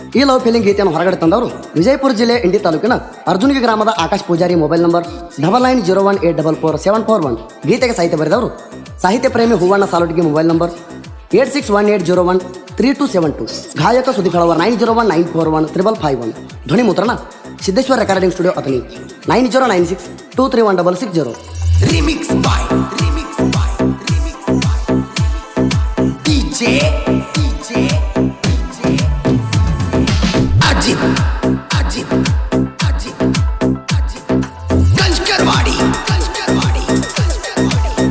ಈ love feeling ಗೀತೆಯನ್ನು ಹೊರಗಡೆ ತಂದವರು ವಿಜಯಪುರ ಜಿಲ್ಲೆ ಇಂಡಿ ತಾಲೂಕಿನ ಅರ್ಜುನಿಗೆ ಗ್ರಾಮದ Akash Pujari mobile number double nine zero one eight double four seven four one ಗೀತೆಗೆ ಸಾಹಿತ್ಯ ಬರೆದವರು ಸಾಹಿತ್ಯ ಪ್ರೇಮಿ ಹೂವಣ್ಣ ಸಾಲುಟಿಗೆ mobile number eight six one eight zero one three two seven two ಗಾಯಕ Sudeep Halavar nine zero one nine four one triple five one ಧ್ವನಿ ಮುದ್ರಣ Siddeshwar recording studio Athani nine zero nine six two three one double six zero Remix by Remix by Remix by DJ DJ DJ Ajit Ajit Ajit Ajit Kanchkarwadi Kanchkarwadi Kanchkarwadi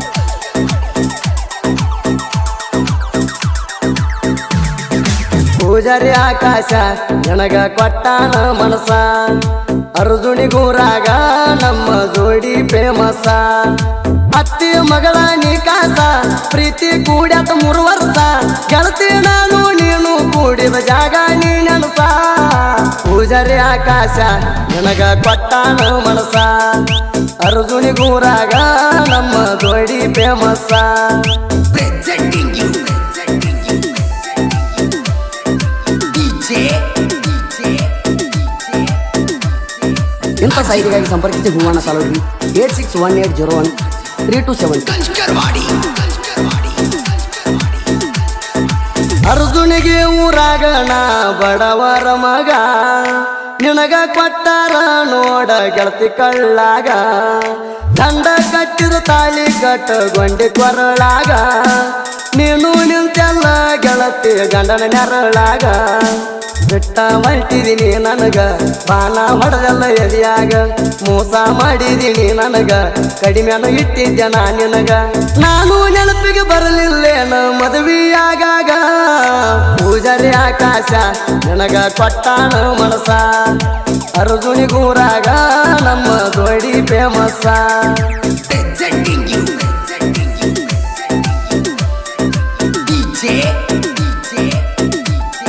Pujari Akash ನನಗ ಕೊಟ್ಟಾನ ಮನಸ ಅರ್ಜುನಿಗೂರಾಗ ನಮ್ಮ ಜೋಡಿ famous ಅತ್ತಿ ಮಗಳ ನೀ ಕಾಸ ಪ್ರೀತಿ ಕೂಡ್ಯಾತ ಮೂರು ವರ್ಷ ಗೆಳತಿ ನಾನು ನೀನು ಕೂಡಿದ ಜಾಗ ನೀ ನೆನಸ ಪೂಜಾರಿ ಆಕಾಶ ನನಗ ಕೊಟ್ಟಾನ ಮನಸ ಅರ್ಜುನಿಗೂರಾಗ ನಮ್ಮ ಜೋಡಿ famous Presenting you Presenting you Presenting you DJ DJ DJ ಇಂಥ ಸಾಹಿತಿಗಾಗಿ ಸಂಪರ್ಕಿಸಿ Hoovanna Salogi eight six one eight zero one three two seven Kanchkarwadi Kanchkarwadi Kanchkarwadi ಅರ್ಜುನಿಗೆ ಊರಾಗಣ ಬಡವರ ಮಗ ನಿನಗ ಕೊಟ್ಟಾರ ನೋಡ ಗೆಳತಿ ಕಳ್ಳಾಗ ದಂಡ ಕಟ್ಟಿದ ತಾಳಿ ಕಟ್ಟಗೊಂಡಿ ಕೊರಳಾಗ ನೀನು ನಿಂತೆಲ್ಲ ಗೆಳತಿ ಗಂಡನ ನೆರಳಾಗ ಬಿಟ್ಟ ಮಲ್ಟಿದೀನಿ ನನಗ ಬಾನ ಹೊಡೆದಲ್ಲ ಎದಿಯಾಗ ಮೋಸ ಮಾಡಿದೀನಿ ನನಗ ಕಡಿಮೆನು ಇಟ್ಟಿದ್ದೆ ನಾ ನಿನಗ ನಾನು ನೆನಪಿಗೆ ಬರಲಿಲ್ಲೇನ ಮದುವೆಯಾಗಾಗ ಪೂಜಾರಿ ಆಕಾಶ ನನಗ ಕೊಟ್ಟಾನ ಮನಸ ಅರ್ಜುನಿಗೂರಾಗ ನಮ್ಮ ಜೋಡಿ famous Presenting you Presenting you Presenting you DJ DJ DJ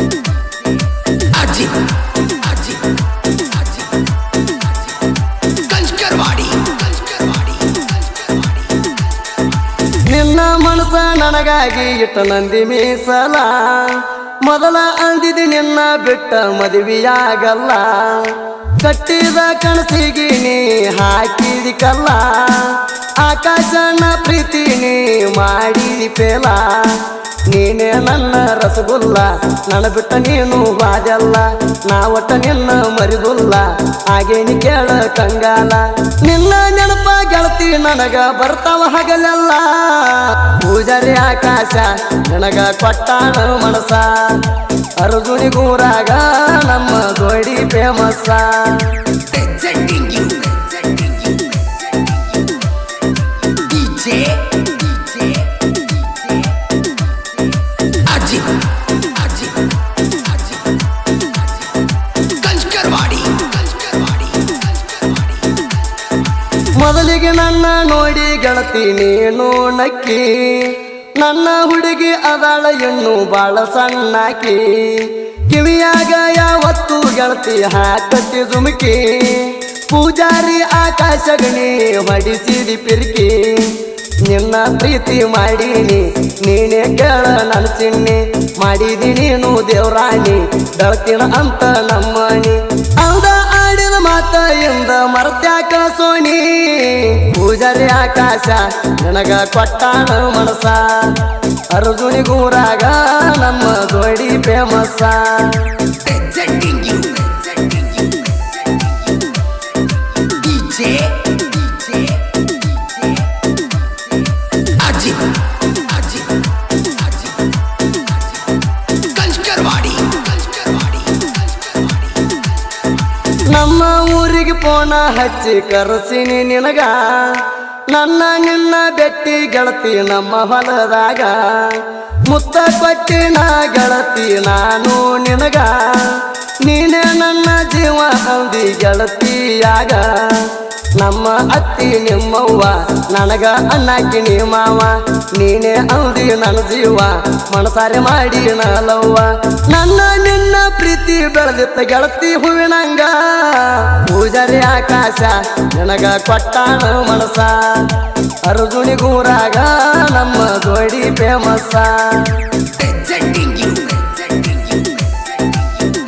Ajit Ajit Ajit Kanchkarwadi Kanchkarwadi Kanchkarwadi ನಿನ್ನ ಮನಸ ನನಗಾಗಿ ಇಟ್ಟ ನಂದಿ ಮೀಸಲ ಮೊದಲ ಅಂದಿದಿ ನಿನ್ನ ಬಿಟ್ಟ ಮದುವೆಯಾಗಲ್ಲ ಕಟ್ಟಿದ ಕನಸಿಗೆ ನೀ ಹಾಕಿದಿ ಕಲ್ಲ ಆಕಾಶನ ಪ್ರೀತಿ ನೀ ಮಾಡಿದಿ ಪೇಲ ನೀನೇ ನನ್ನ ರಸಗುಲ್ಲ ನನ್ನ ಬಿಟ್ಟ ನೀನು ಬಾಜಲ್ಲ ನಾ ಒಟ್ಟ ನಿನ್ನ ಮರಿಗುಲ್ಲ ಹಾಗೇನಿ ಕೇಳ ಕಂಗಾಲ ನಿನ್ನ ನೆನಪ ಗೆಳತಿ ನನಗ ಬರ್ತಾವ ಹಗಲೆಲ್ಲ ಪೂಜಾರಿ ಆಕಾಶ ನನಗ ಕೊಟ್ಟಾನ ಮನಸ ಅರ್ಜುನಿಗೂರಾಗ ನಮ್ಮ ಜೋಡಿ famous Presenting you Presenting you Presenting you DJ DJ DJ Ajit Ajit Ajit Kanchkarwadi Kanchkarwadi Kanchkarwadi ಮೊದಲಿಗೆ ನನ್ನ ನೋಡಿ ಗೆಳತಿ ನೀನು ನಕ್ಕಿ ನನ್ನ ಹುಡುಗಿ ಅದಾಳ ಇನ್ನು ಬಾಳ ಸಣ್ಣಾಕಿ ಕಿವಿಯಾಗ ಯಾವತ್ತು ಗೆಳತಿ ಹಾಕತಿ ಜುಮುಕಿ ಪೂಜಾರಿ ಆಕಾಶಗಣಿ ಹೊಡಿಸಿದಿ ಪಿರ್ಕಿ ನಿನ್ನ ಪ್ರೀತಿ ಮಾಡೀನಿ ನೀನೇ ಕೇಳ ನನ್ನ ಚಿನ್ನಿ ಮಾಡಿದಿ ನೀನು ದೇವ್ರಾಣಿ ಬೆಳಕಿನ ಅಂತ ನಮ್ಮನಿ ಹೌದ ಆಡಿದ ಮಾತ ಎಂದ ಮರ್ತ್ಯಾಕ ಸೋಣಿ ಪೂಜಾರಿ ಆಕಾಶ ನನಗ ಕೊಟ್ಟಾನ ಮನಸ ಅರ್ಜುನಿಗೂರಾಗ ನಮ್ಮ ಜೋಡಿ famous Presenting you Presenting you Presenting you DJ DJ DJ Ajit Ajit Ajit Kanchkarwadi Kanchkarwadi Kanchkarwadi ನಮ್ಮ ಊರಿಗೆ ಪೋನ ಹಚ್ಚಿ ಕರೆಸಿನಿ ನಿನಗ ನನ್ನ ನಿನ್ನ ಬೆಟ್ಟಿ ಗೆಳತಿ ನಮ್ಮ ಹೊಲದಾಗ ಮುತ್ತ ಕೊಟ್ಟಿನ ಗೆಳತಿ ನಾನು ನಿನಗ ನೀನೇ ನನ್ನ ಜೀವ ಅಂದಿ ಗೆಳತಿಯಾಗ ನಮ್ಮ ಅತ್ತಿ ನಿಮ್ಮವ್ವ ನನಗ ಅಣ್ಣಾಕಿ ನೀ ಮಾವ ನೀನೇ ಅಂದಿ ನನ್ನ ಜೀವ ಮನಸಾರೆ ಮಾಡಿ ನಲವ್ವ ನನ್ನ ನಿನ್ನ ಪ್ರೀತಿ ಬೆಳೆದಿತ್ತ ಗೆಳತಿ ಹೂವಿನಂಗ ಪೂಜಾರಿ ಆಕಾಶ ನನಗ ಕೊಟ್ಟಾನ ಮನಸ ಅರ್ಜುನಿಗೂರಾಗ ನಮ್ಮ ಜೋಡಿ famous Presenting you Presenting you Presenting you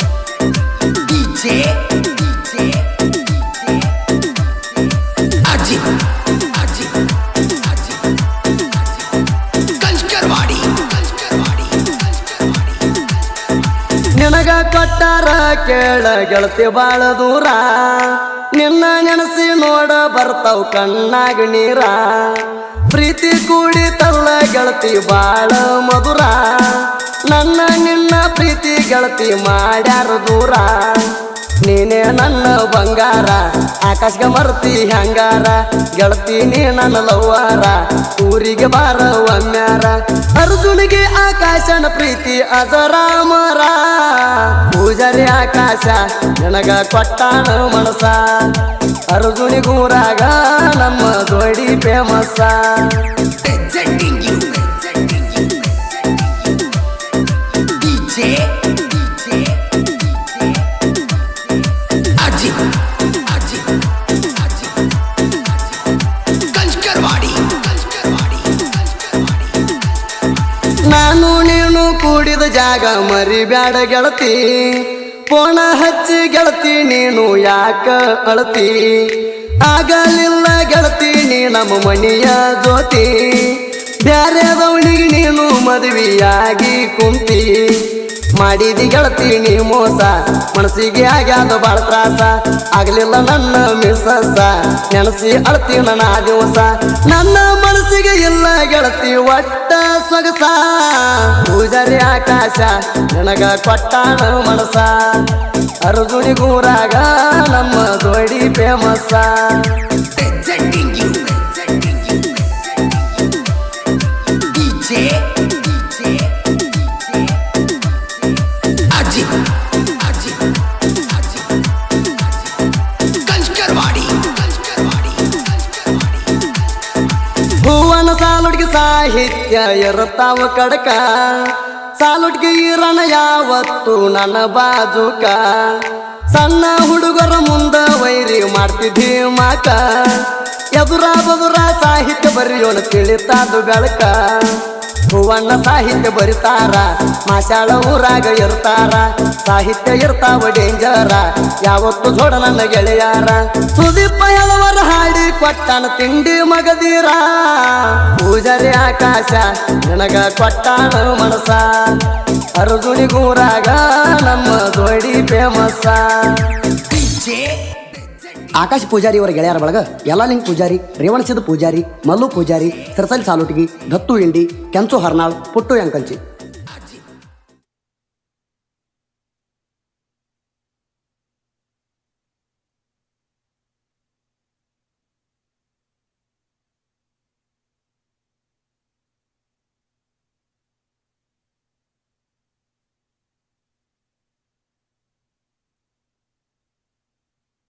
ಕೊಟ್ಟಾರ ಕೇಳ ಗೆಳತಿ ಬಾಳ ದೂರ ನಿನ್ನ ನೆನಸಿ ನೋಡ ಬರ್ತಾವ್ ಕಣ್ಣಾಗ ನೀರ ಪ್ರೀತಿ ಕೂಡಿತಲ್ಲ ಗೆಳತಿ ಬಾಳ ಮಧುರ ನನ್ನ ನಿನ್ನ ಪ್ರೀತಿ ಗೆಳತಿ ಮಾಡ್ಯಾರ ದೂರ ನೀನೇ ನನ್ನ ಬಂಗಾರ ಆಕಾಶ್ಗ ಮರ್ತಿ ಹಂಗಾರ ಗೆಳತಿ ನೀ ನನ್ನ ಲವ್ವಾರ ಊರಿಗೆ ಬಾರ ಒಮ್ಮ್ಯಾರ ಅರ್ಜುನಿಗೆ ಆಕಾಶನ ಪ್ರೀತಿ ಅಜರಾಮರ ಪೂಜಾರಿ ಆಕಾಶ ನನಗ ಕೊಟ್ಟಾನ ಮನಸ ಅರ್ಜುನಿಗೂರಾಗ ನಮ್ಮ ಜೋಡಿ ಫೇಮಸ್ಸ Presenting you. Presenting you. DJ. DJ. Ajit. Ajit. Ajit. Kanchkarwadi. Kanchkarwadi. Kanchkarwadi. ನಾನು ನೀನು ಕೂಡಿದ ಜಾಗ ಮರಿಬ್ಯಾಡ ಗೆಳತಿ ಪೋಣ ಹಚ್ಚಿ ಗೆಳತಿ ನೀನು ಯಾಕ ಅಳತಿ ಆಗಲಿಲ್ಲ ಗೆಳತಿ ನೀ ನಮ್ಮ ಮನೆಯ ಜ್ಯೋತಿ ಬ್ಯಾರೆದವನಿಗೆ ನೀನು ಮದುವೆಯಾಗಿ ಕುಂತಿ ಮಾಡಿದಿ ಗೆಳತಿ ನೀ ಮೋಸ ಮನಸ್ಸಿಗೆ ಆಗ್ಯಾದ ಬಾಳ ತ್ರಾಸ ಆಗ್ಲಿಲ್ಲ ನನ್ನ ಮಿಸಸ ನೆನಸಿ ಅಳ್ತಿ ನನ್ನ ಆ ದಿವಸ ನನ್ನ ಮನಸ್ಸಿಗೆ ಇಲ್ಲ ಗೆಳತಿ ಒಟ್ಟ ಸೊಗಸ ಪೂಜಾರಿ ಆಕಾಶ ನನಗ ಕೊಟ್ಟಾನ ಮನಸ ಅರ್ಜುನಿಗೂರಾಗ ನಮ್ಮ ಜೋಡಿ ಫೇಮಸ್ಸ Presenting you. Presenting you. DJ. DJ. Ajit. Ajit. Ajit. Kanchkarwadi. Kanchkarwadi. Kanchkarwadi. ಹೂವನ ಸಾಲುಡ್ಗೆ ಸಾಹಿತ್ಯ ಇರುತ್ತಾವ ಕಡಕ ಸಾಲುಡ್ಗೆ ಇರಣ ಯಾವತ್ತು ನನ್ನ ಬಾಜುಕ ಸಣ್ಣ ಹುಡುಗರ ಮುಂದ ವೈರಿ ಮಾಡ್ತಿದ್ದಿ ಮಾಕ ಎದುರ ಬದುರ ಸಾಹಿತ್ಯ ಬರೆಯೋಣ ತಿಳಿತಾದು ಬೆಳಕ ಹೂವಣ್ಣ ಸಾಹಿತ್ಯ ಬರಿತಾರ ಮಾಶಾಳ ಊರಾಗ ಇರ್ತಾರ ಸಾಹಿತ್ಯ ಇರ್ತಾವ ಡೇಂಜರ ಯಾವತ್ತು ಜೋಡ ನನ್ನ ಗೆಳೆಯಾರ ಸುದೀಪ ಹೇಳುವರ ಹಾಡಿ ಕೊಟ್ಟಾನ ತಿಂಡಿ ಮಗದೀರ ಪೂಜಾರಿ ಆಕಾಶ ನನಗ ಕೊಟ್ಟಾನ ಮನಸ ಅರ್ಜುನಿಗೂರಾಗ ನಮ್ಮ ಜೋಡಿ ಫೇಮಸ್ಸ DJ. ಆಕಾಶ್ ಪೂಜಾರಿ ಅವರ ಗೆಳೆಯರ ಬಳಗ ಯಲಾಲಿಂಗ್ ಪೂಜಾರಿ ರೇವಣಸಿದ ಪೂಜಾರಿ ಮಲ್ಲು ಪೂಜಾರಿ ಸಿರಸಲ್ ಸಾಲುಟಿಗಿ ದತ್ತು ಇಂಡಿ ಕೆಂಚು ಹರ್ನಾಳ್ ಪುಟ್ಟು ಯಂಕಂಚಿ